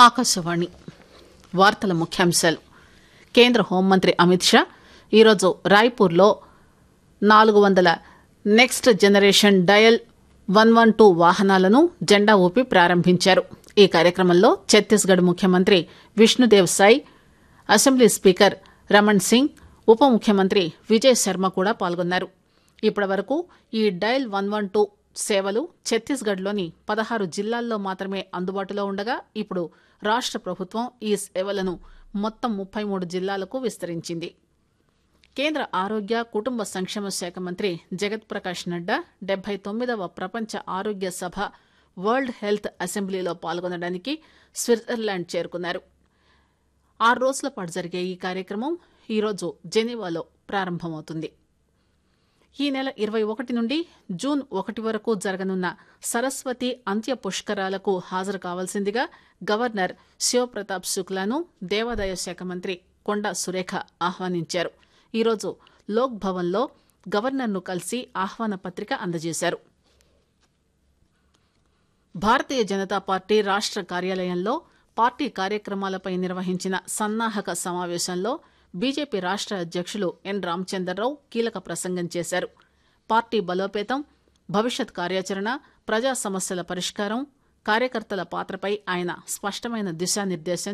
ఆకాశవాణి వార్తల ముఖ్యాంశాలు కేంద్ర హోంమంత్రి అమిత్ షా ఈరోజు రాయ్పూర్లో నాలుగు వందల next generation dial one one two వాహనాలను జెండా ఊపి ప్రారంభించారు ఈ కార్యక్రమంలో ఛత్తీస్గఢ్ ముఖ్యమంత్రి విష్ణుదేవ్ సాయ్ అసెంబ్లీ స్పీకర్ రమణ్ సింగ్ ఉప ముఖ్యమంత్రి విజయ్ శర్మ కూడా పాల్గొన్నారు ఇప్పటి వరకు ఈ డయల్ వన్ వన్ టూ సేవలు ఛత్తీస్గఢ్లోని పదహారు జిల్లాల్లో మాత్రమే అందుబాటులో ఉండగా ఇప్పుడు రాష్ట ప్రభుత్వం ఈ సేవలను మొత్తం ముప్పై మూడు జిల్లాలకు విస్తరించింది కేంద్ర ఆరోగ్య కుటుంబ సంక్షేమ శాఖ మంత్రి జగత్ ప్రకాష్ నడ్డా డెబ్బై తొమ్మిదవ ప్రపంచ ఆరోగ్య సభ వరల్డ్ హెల్త్ అసెంబ్లీలో పాల్గొనడానికి స్విట్జర్లాండ్ చేరుకున్నారు ఆరు రోజుల పాటు జరిగే ఈ కార్యక్రమం ఈరోజు జెనీవాలో ప్రారంభమవుతుంది ఈ నెల ఇరవై ఒకటి నుండి జూన్ ఒకటి వరకు జరగనున్న సరస్వతి అంత్య పుష్కరాలకు హాజరు కావాల్సిందిగా గవర్నర్ శివప్రతాప్ శుక్లాను దేవాదాయ శాఖ మంత్రి కొండా సురేఖ ఆహ్వానించారు ఈరోజు లోక్ భవన్లో గవర్నర్ను కలిసి ఆహ్వాన పత్రిక అందజేశారు భారతీయ జనతా పార్టీ రాష్ట కార్యాలయంలో పార్టీ కార్యక్రమాలపై నిర్వహించిన సన్నాహక సమావేశంలో బీజేపీ రాష్ట అధ్యక్షులు ఎన్ రామచంద్రరావు కీలక ప్రసంగం చేశారు పార్టీ బలోపేతం భవిష్యత్ కార్యాచరణ ప్రజా సమస్యల పరిష్కారం కార్యకర్తల పాత్రపై ఆయన స్పష్టమైన దిశానిర్దేశం